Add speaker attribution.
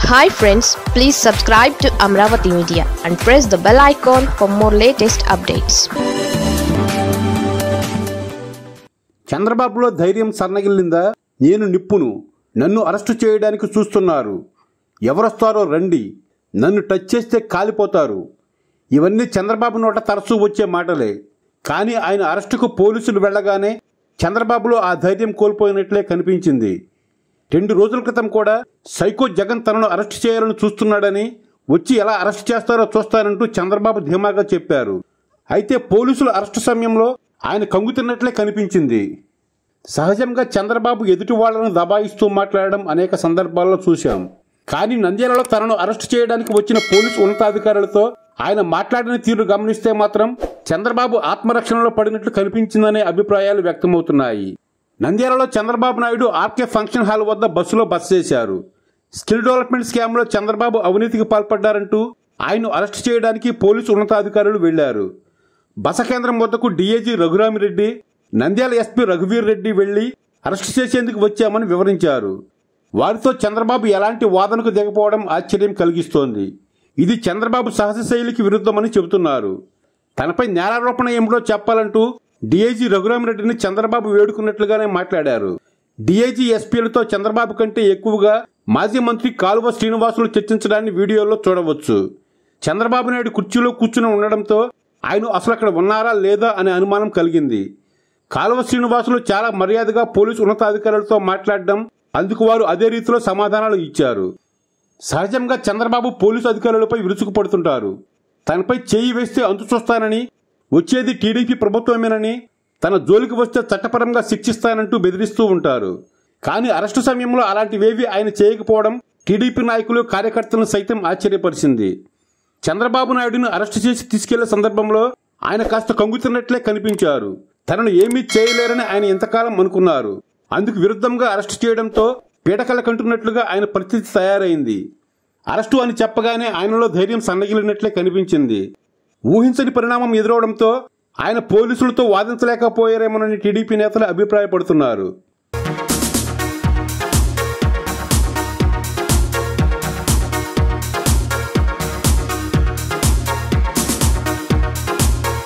Speaker 1: hi friends please subscribe to Amaravati media and press the bell icon for more latest updates
Speaker 2: చంద్రబాబులో ధైర్యం సన్నగిల్లిందా నేను నిప్పును నన్ను అరెస్టు చేయడానికి చూస్తున్నారు ఎవరొస్తారో రండి నన్ను టచ్ చేస్తే కాలిపోతారు ఇవన్నీ చంద్రబాబు నోట తరచూ వచ్చే మాటలే కానీ ఆయన అరెస్టుకు పోలీసులు వెళ్ళగానే చంద్రబాబులో ఆ ధైర్యం కోల్పోయినట్లే కనిపించింది రెండు రోజుల క్రితం కూడా సైకో జగన్ తనను అరెస్ట్ చేయాలని చూస్తున్నాడని వచ్చి ఎలా అరెస్ట్ చేస్తారో చూస్తానంటూ చంద్రబాబు ధీమాగా చెప్పారు అయితే పోలీసుల అరెస్టు సమయంలో ఆయన కంగుతిన్నట్లే కనిపించింది సహజంగా చంద్రబాబు ఎదుటి వాళ్లను దబాయిస్తూ మాట్లాడడం అనేక సందర్భాల్లో చూశాం కానీ నంద్యాలలో తనను అరెస్ట్ చేయడానికి వచ్చిన పోలీసు ఉన్నతాధికారులతో ఆయన మాట్లాడిన తీరు గమనిస్తే మాత్రం చంద్రబాబు ఆత్మరక్షణలో పడినట్లు కనిపించిందనే అభిప్రాయాలు వ్యక్తమవుతున్నాయి నంద్యాలలో Chandrababu Naidu RK function hall వద్ద బస్సులో బస చేశారు స్కిల్ డెవలప్మెంట్ స్కామ్లో చంద్రబాబు అవినీతికి పాల్పడ్డారంటూ ఆయన్ను అరెస్ట్ చేయడానికి పోలీసు ఉన్నతాధికారులు వెళ్లారు బస కేంద్రం వద్దకు డీఏజీ రఘురామిరెడ్డి నంద్యాల ఎస్పీ రఘువీర్ రెడ్డి వెళ్లి అరెస్ట్ చేసేందుకు వచ్చామని వివరించారు వారితో చంద్రబాబు ఎలాంటి వాదనకు దిగపోవడం ఆశ్చర్యం కలిగిస్తోంది ఇది చంద్రబాబు సహజ శైలికి విరుద్ధమని చెబుతున్నారు తనపై నేరారోపణ ఏమిటో చెప్పాలంటూ డీఐజీ రఘురామిరెడ్డిని చంద్రబాబు వేడుకున్నట్లుగానే మాట్లాడారు డీఐజీ ఎస్పీలతో చంద్రబాబు కంటే ఎక్కువగా మాజీ మంత్రి కాలువ శ్రీనివాసులు చర్చించడాన్ని వీడియోలో చూడవచ్చు చంద్రబాబు నాయుడు కుర్చీలో కూర్చుని ఉండడంతో ఆయన అసలు అక్కడ ఉన్నారా లేదా అనే అనుమానం కలిగింది కాలువ శ్రీనివాసులు చాలా మర్యాదగా పోలీసు ఉన్నతాధికారులతో మాట్లాడడం అందుకు వారు అదే రీతిలో సమాధానాలు ఇచ్చారు సహజంగా చంద్రబాబు పోలీసు అధికారులపై విరుచుకుపడుతుంటారు తనపై చేయి వేస్తే అంతు చూస్తానని వచ్చేది టీడీపీ ప్రభుత్వమేనని తన జోలికి వస్తే చట్టపరంగా శిక్షిస్తానంటూ బెదిరిస్తూ ఉంటారు కానీ అరెస్టు సమయంలో అలాంటివేవి ఆయన చేయకపోవడం టీడీపీ నాయకులు కార్యకర్తలను సైతం ఆశ్చర్యపరిచింది చంద్రబాబు నాయుడును అరెస్టు చేసి తీసుకెళ్లే సందర్భంలో ఆయన కాస్త కంగుతున్నట్లే కనిపించారు తనను ఏమీ చేయలేరని ఆయన ఎంతకాలం అనుకున్నారు అందుకు విరుద్ధంగా అరెస్టు చేయడంతో పీడకల కంటున్నట్లుగా ఆయన పరిస్థితి తయారైంది అరెస్టు అని చెప్పగానే ఆయనలో ధైర్యం సన్నగిలినట్లే కనిపించింది ఊహించని పరిణామం ఎదురవడంతో ఆయన పోలీసులతో వాదించలేకపోయారేమోనని టీడీపీ నేతలు అభిప్రాయపడుతున్నారు